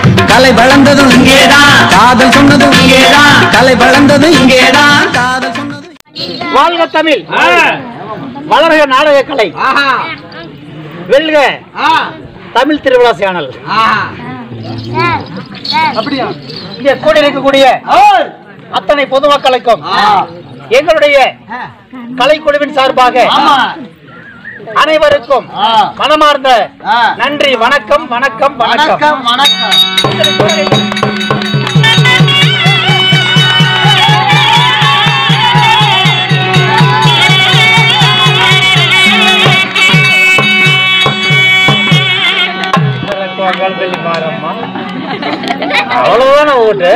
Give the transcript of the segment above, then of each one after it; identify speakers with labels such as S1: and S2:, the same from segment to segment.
S1: கலை வளர்ந்ததும் இங்கேதான் காதல் சொன்னதும் இங்கேதான் கலை வளர்ந்ததும் இங்கேதான் காதல் சொன்னதும்
S2: வாழ்க தமிழ் வளர்க நாடக கலை வெல்க தமிழ் திருவிழா சேனல்
S3: அப்படியா
S2: இங்கே கூடி இருக்கக்கூடிய அத்தனை பொதுமக்களுக்கும் எங்களுடைய கலைக்குழுவின் சார்பாக அனைவருக்கும் மனமார்ந்த நன்றி வணக்கம் வணக்கம் வணக்கம்
S3: வணக்கம்
S2: அவ்வளவுதான ஓட்டு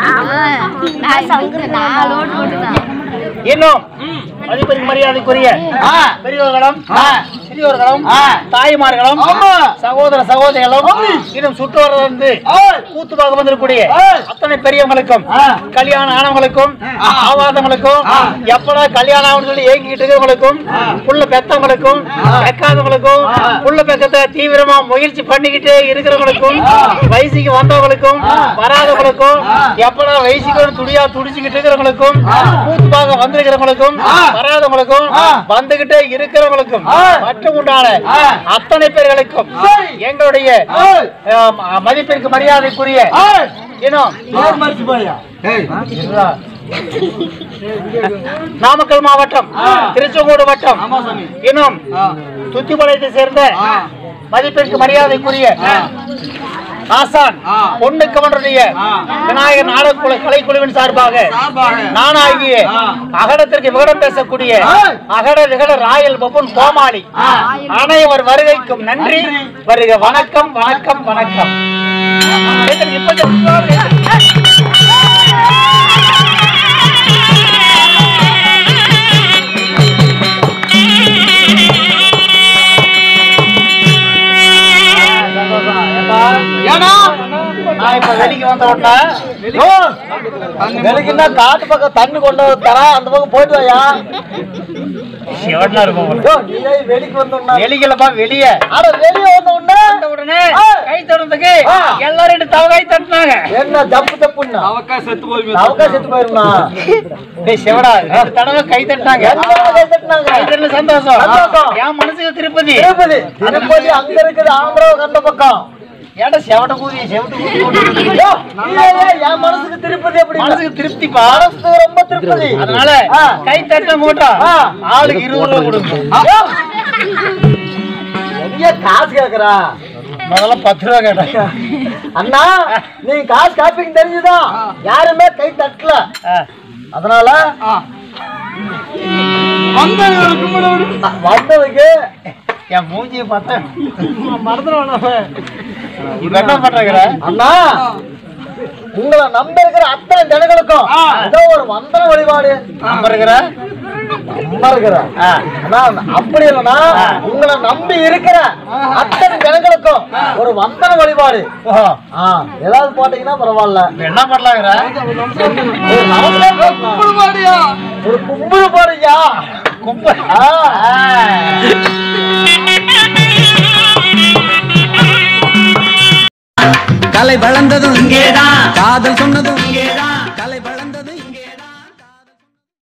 S2: இன்னும் மதிப்பிற்கு மரியாதைக்குரிய பெரியவர்களும் சிறியவர்களும் தாய்மார்களும் சகோதர சகோதரிகளும் இன்னும் சுற்றுவரிலிருந்து கூத்து பார்க்க வந்திருக்கூடிய அத்தனை பெரியவங்களுக்கும் கல்யாணம் ஆனவங்களுக்கும் ஆவாதவங்களுக்கும் எப்படா கல்யாணம் ஆகும்னு சொல்லி ஏங்கிட்டு இருக்கிறவங்களுக்கும் புள்ள பெத்தவங்களுக்கும் பெக்காதவங்களுக்கும் புள்ள பெக்கத்தை தீவிரமா முயற்சி பண்ணிக்கிட்டே இருக்கிறவங்களுக்கும் வயசுக்கு வந்தவங்களுக்கும் வராதவங்களுக்கும் எப்படா வயசுக்கு துடியா துடிச்சுக்கிட்டு இருக்கிறவங்களுக்கும் கூத்து பார்க்க வந்திருக்கிறவங்களுக்கும் வராதவங்களுக்கும் வந்துகிட்டே இருக்கிறவங்களுக்கும் மற்றும் உண்டான அத்தனை பேர்களுக்கும் எங்களுடைய அஹ், மதிப்பிற்கு மரியாதைக்குரிய இன்னும் நாமக்கல் மாவட்டம் திருச்செங்கோடு வட்டம் இன்னும் துத்திப்பாளையத்தை சேர்ந்த மதிப்பிற்கு மரியாதைக்குரிய ஆசான் பொண்ணு கவனுடைய விநாயகர் நாடக கலைக்குழுவின் சார்பாக நானாகிய அகடத்திற்கு விகடம் பேசக்கூடிய அகட விகட ராயல் பப்புன் கோமாளி அனைவர் வருகைக்கும் நன்றி வருக வணக்கம் வணக்கம் வணக்கம் நான் இப்ப வெளிக்கு வந்த உடனே
S3: வெளிக்குன்னா காட்டு பக்கம் தண்ணி கொண்டு வந்து தரேன் அந்த பக்கம் போயிட்டு வாயா
S2: சிவனா இருக்கும் போல.
S3: யோ, நீ ஏன் வெளிக்கு வந்தோம்னா
S2: வெளிகளப்பா வெளியே
S3: அட வெளியே வந்த உடனே
S2: வந்த உடனே
S3: ஆ.
S2: கை தடுறதுக்கு
S3: ஆ.
S2: எல்லாரும் ரெண்டு தவ கை தட்டினாங்க
S3: என்ன ஜப்பு தப்புன்னா அவக்கா செத்து போயிருமா
S2: டேய் சிவடா ரெண்டு தடவை கை தட்டினாங்க
S3: என்ன கை தட்டினாங்க
S2: கை தட்டல சந்தோஷம்
S3: சந்தோஷம்.
S2: என் மனசுக்கு திருப்பதி
S3: திருப்பதி திருப்பதி அங்க இருக்குது ஆம்பரம் கண்ட பக்கம்
S2: ஏன்டா செவட்ட கூதி செவட்டு கூதி போட்டு
S3: யோ, இல்ல, இல்ல, என் மனசுக்கு திருப்பதி எப்படி
S2: மனசுக்கு திருப்திப்பா
S3: மனசுக்கு ரொம்ப திருப்பதி
S2: அதனால
S3: ஆ.
S2: கை தட்ட மூட்டம்
S3: ஆ.
S2: ஆளுக்கு இருபது ரூபா கொடுங்க
S3: யோ, எங்க காசு கேக்குறா
S2: முதல்ல பத்து ரூபா கேட்டேன்
S3: அண்ணா நீ காசு காப்பிங்க தெரிஞ்சுதா யாருமே கை தட்டல
S2: ஆ.
S3: அதனால வந்ததுக்கு
S2: என் மூஞ்சியை பார்த்தேன் மறந்துடுவான் இப்ப என்ன பண்றேங்கிற
S3: அண்ணா உங்களை நம்ப இருக்கிற அத்தனை ஜனங்களுக்கும் ஏதோ ஒரு வந்தன வழிபாடு
S2: நம்ப இருக்கிற
S3: நம்ப இருக்கிற
S2: ஆ.
S3: அண்ணா அப்படி இல்லைன்னா உங்களை நம்பி இருக்கிற அத்தனை ஜனங்களுக்கும் ஒரு வந்தன வழிபாடு
S2: ஓஹோ
S3: ஆ, ஏதாவது போட்டீங்கன்னா பரவாயில்ல
S2: இப்ப என்ன பண்ணலாங்கிற
S3: ஒரு நமஸ்காரம் பாடுயா. ஒரு கும்பிடு பாடுயா
S2: குப்பை
S3: ஆ.
S1: கலை வளர்ந்ததும் இங்கேதான் காதல் சொன்னதும் இங்கேதான்